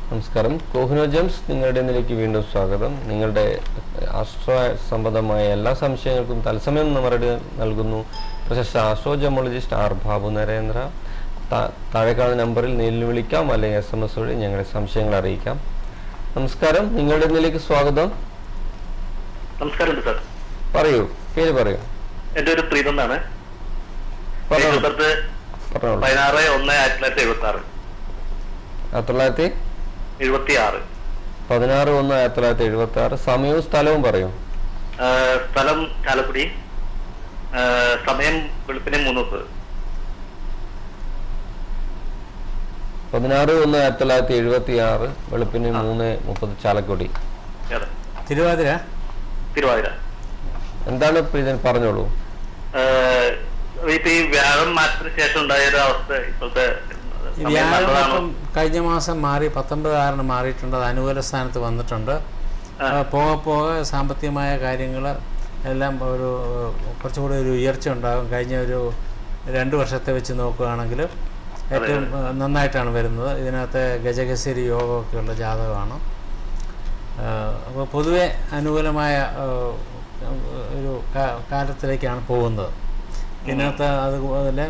നമസ്കാരം കോഹിനോ ജെംസ് നിങ്ങളുടെ ഇന്നിലേക്ക് വീണ്ടും സ്വാഗതം നിങ്ങളുടെ ആസ്ട്രോ സംബന്ധമായ എല്ലാ സംശയങ്ങൾക്കും തത്സമയം മറുപടി നൽകുന്നു പ്രശസ്ത astro gemologist R Babu Narendra താ- താഴെ കാണുന്ന നമ്പറിൽ നേരിൽ വിളിക്കാം അല്ലെങ്കിൽ എസ് എം എസ് വഴി ഞങ്ങളുടെ സംശയങ്ങൾ അറിയിക്കാം നമസ്കാരം നിങ്ങളുടെ ഇന്നിലേക്ക് സ്വാഗതം നമസ്കാരം സാർ പറയൂ പേര് പറയൂ എന്റെ ഒരു പ്രീതം എന്നാണ് പറഞ്ഞോളൂ ബർത്ത് പറഞ്ഞോളൂ പതിനാറ് ഒന്ന് ആയിരത്തി തൊള്ളായിരത്തി എഴുപത്തി ആറ് ആയിരത്തി തൊള്ളായിരത്തി എഴുപത്തി ആറ് പതിനാറ് ഒന്ന് ആയിരത്തി തൊള്ളായിരത്തി എഴുപത്തി ആറ് സമയവും സ്ഥലവും പറയൂ സ്ഥലം ചാലക്കുടി ആ, സമയം വെളുപ്പിനെ മൂന്ന് മുപ്പത് പതിനാറ് ഒന്ന് ആയിരത്തി തൊള്ളായിരത്തി എഴുപത്തി ആറ് വെളുപ്പിന് മൂന്ന് മുപ്പത് ചാലക്കുടി അതെ തിരുവാതിര തിരുവാതിര എന്താണ് പ്രീതൻ പറഞ്ഞോളൂ ആ, ഇപ്പൊ ഈ വ്യാഴം മാറ്റത്തിന് ശേഷം ഉണ്ടായ ഒരു അവസ്ഥ ഇപ്പോഴത്തെ ഈ സമയം വ്യാഴം നല്ലതാണോ ഇപ്പം കഴിഞ്ഞ മാസം മാറി പത്തൊമ്പത് ആറിന് മാറിയിട്ടുണ്ട് അത് അനുകൂല സ്ഥാനത്ത് വന്നിട്ടുണ്ട് ആ. ആ, പോകെ പോകെ സാമ്പത്തികമായ കാര്യങ്ങൾ എല്ലാം ഒരു കുറച്ചുകൂടി ഒരു ഉയർച്ച ഉണ്ടാകും കഴിഞ്ഞ ഒരു രണ്ട് വർഷത്തെ വെച്ച് നോക്കുകയാണെങ്കിൽ ഏറ്റവും ആ, നന്നായിട്ടാണ് വരുന്നത് ഇതിനകത്ത് ഗജകസരി യോഗമൊക്കെയുള്ള ജാതകമാണ് അപ്പോൾ പൊതുവെ അനുകൂലമായ ആ, ഒരു കാ- കാലത്തിലേക്കാണ് പോകുന്നത് ഇതിനകത്ത് അതുപോലെ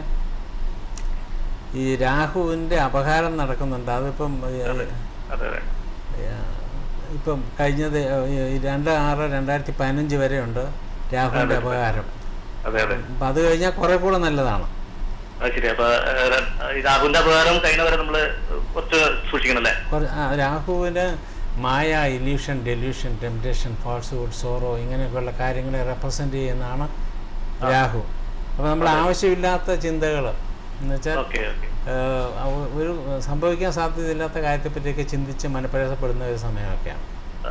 ഈ രാഹുവിൻ്റെ അപകാരം നടക്കുന്നുണ്ട് അതിപ്പം ഈ, അതെ അതെ ആ, ഇപ്പം കഴിഞ്ഞത് ഈ രണ്ട് ആറ് രണ്ടായിരത്തി പതിനഞ്ച് വരെ ഉണ്ട് രാഹുവിൻ്റെ അപകാരം അതെ അതെ അപ്പം അത് കഴിഞ്ഞാൽ കുറേ കൂടെ നല്ലതാണ് അത് ശരി അപ്പൊ ആ, ര- ഈ രാഹുലിന്റെ അപകാരം കഴിഞ്ഞ വരെ നമ്മള് കുറച്ച് സൂക്ഷിക്കണം അല്ലേ കുറ- ആ, രാഹുവിന് മായ illusion delusion temptation falsehood sorrow ഇങ്ങനെയൊക്കെയുള്ള കാര്യങ്ങളെ റെപ്രസെൻ്റ് ചെയ്യുന്നതാണ് രാഹു അപ്പോൾ നമ്മൾ ആവശ്യമില്ലാത്ത ചിന്തകൾ എന്നുവെച്ചാൽ ഓക്കെ ഓക്കെ ഏഹ് അവ- ഒരു സംഭവിക്കാൻ സാധ്യതയില്ലാത്ത കാര്യത്തെപ്പറ്റിയൊക്കെ ചിന്തിച്ച് മനപ്രയാസപ്പെടുന്ന ഒരു സമയമൊക്കെയാണ്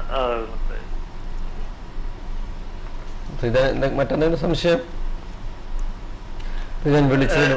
പ്രീതൻ എന്തെ- മറ്റെന്തെങ്കിലും സംശയം പ്രീതൻ വിളിച്ചതിൽ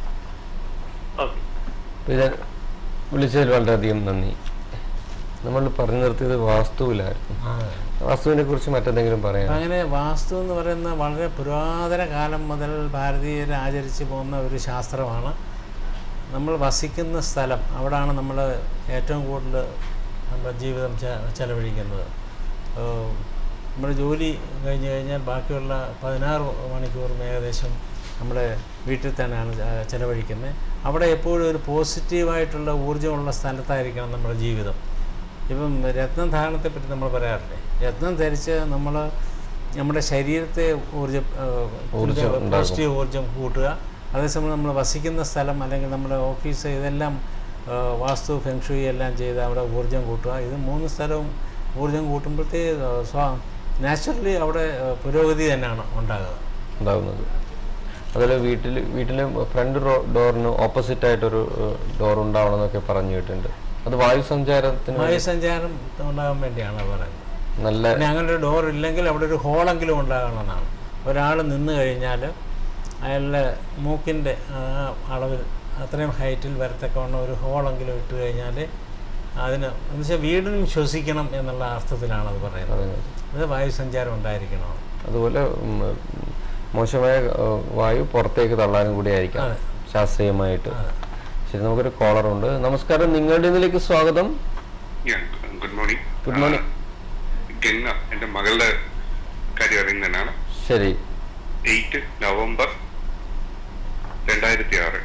ഓക്കെ പ്രീതൻ വിളിച്ചതിൽ വളരെയധികം നന്ദി നമ്മൾ പറഞ്ഞു നിർത്തിയത് വാസ്തുവിലായിരുന്നു വാസ്തുവിനെ കുറിച്ച് മറ്റെന്തെങ്കിലും പറയാം അപ്പം അങ്ങനെ വാസ്തു എന്ന് പറയുന്ന വളരെ പുരാതന കാലം മുതൽ ഭാരതീയർ ആചരിച്ചു പോകുന്ന ഒരു ശാസ്ത്രമാണ് നമ്മൾ വസിക്കുന്ന സ്ഥലം അവിടാണ് നമ്മൾ ഏറ്റവും കൂടുതൽ നമ്മുടെ ജീവിതം ചെ- ചെലവഴിക്കുന്നത് ഏഹ് നമ്മുടെ ജോലി കഴിഞ്ഞ് കഴിഞ്ഞാൽ ബാക്കിയുള്ള പതിനാറ് മണിക്കൂറും ഏകദേശം നമ്മുടെ വീട്ടിൽ തന്നെയാണ് ചെ- ചെലവഴിക്കുന്നത് അവിടെ എപ്പോഴും ഒരു പോസിറ്റീവായിട്ടുള്ള ഊർജ്ജമുള്ള സ്ഥലത്തായിരിക്കണം നമ്മുടെ ജീവിതം ഇപ്പം രത്നം ധാരണത്തെപ്പറ്റി നമ്മൾ പറയാറില്ലേ രത്നം ധരിച്ച് നമ്മൾ നമ്മുടെ ശരീരത്തെ ഊർജ്ജ ഊർജ്ജം ഉണ്ടാക്കും. പോസിറ്റീവ് ഊർജ്ജം കൂട്ടുക അതേസമയം നമ്മൾ വസിക്കുന്ന സ്ഥലം അല്ലെങ്കിൽ നമ്മുടെ ഓഫീസ് ഇതെല്ലാം ആ, വാസ്തു ഫെങ്ഷുയി എല്ലാം ചെയ്ത് അവിടെ ഊർജ്ജം കൂട്ടുക ഇത് മൂന്ന് സ്ഥലവും ഊർജ്ജം കൂട്ടുമ്പോഴത്തേ സ്വാ നാച്ചുറലി അവിടെ ആ, പുരോഗതി തന്നെയാണ് ഉണ്ടാകുക ഉണ്ടാകുന്നത് അതുപോലെ വീട്ടിൽ വീട്ടിലെ ഫ്രണ്ട് ഡോറിന് ഓപ്പോസിറ്റ് ആയിട്ടൊരു ഡോർ ഉണ്ടാവണം എന്നൊക്കെ പറഞ്ഞു കേട്ടിട്ടുണ്ട് അത് വായു സഞ്ചാരത്തിന് വേണ്ടി വായുസഞ്ചാരം ഉണ്ടാകാൻ വേണ്ടിയാണ് അത് പറയുന്നത് നല്ല പിന്നെ അങ്ങനെ ഒരു ഡോർ ഇല്ലെങ്കിൽ അവിടെ ഒരു ഹോളെങ്കിലും ഉണ്ടാകണമെന്നാണ് ഒരാൾ നിന്ന് കഴിഞ്ഞാൽ അയാളുടെ മൂക്കിൻ്റെ ആ അളവിൽ അത്രയും ഹൈറ്റിൽ വരത്തക്കവണ്ണം ഒരു ഹോളെങ്കിലും ഇട്ട് കഴിഞ്ഞാൽ അതിന് എന്ന് വെച്ചാൽ വീടിനും ശ്വസിക്കണം എന്നുള്ള അർത്ഥത്തിലാണ് അത് പറയുന്നത് പറയുന്നത്. അത് വായുസഞ്ചാരം ഉണ്ടായിരിക്കണം അതുപോലെ ഉം, മോശമായ ഏഹ്, വായു പുറത്തേക്ക് തള്ളാനും കൂടി ആയിരിക്കാം അതെ. ശാസ്ത്രീയമായിട്ട് ശരി നമുക്കൊരു കോളർ ഉണ്ട് നമസ്കാരം നിങ്ങളുടെ ഇതിലേക്ക് സ്വാഗതം ഞാൻ good morning Good morning. Ganga എൻ്റെ മകളുടെ കാര്യം അറിയുന്നതിനാണ് ശരി എയ്റ്റ് നവംബർ രണ്ടായിരത്തി ആറ്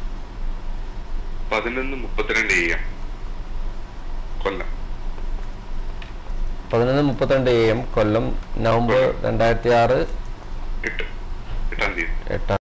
പതിനൊന്ന് മുപ്പത്തിരണ്ട് എ എം കൊല്ലം പതിനൊന്ന് മുപ്പത്തിരണ്ട് എ എം കൊല്ലം നവംബർ രണ്ടായിരത്തി ആറ് എട്ട് എട്ടാം തീയതി എട്ടാം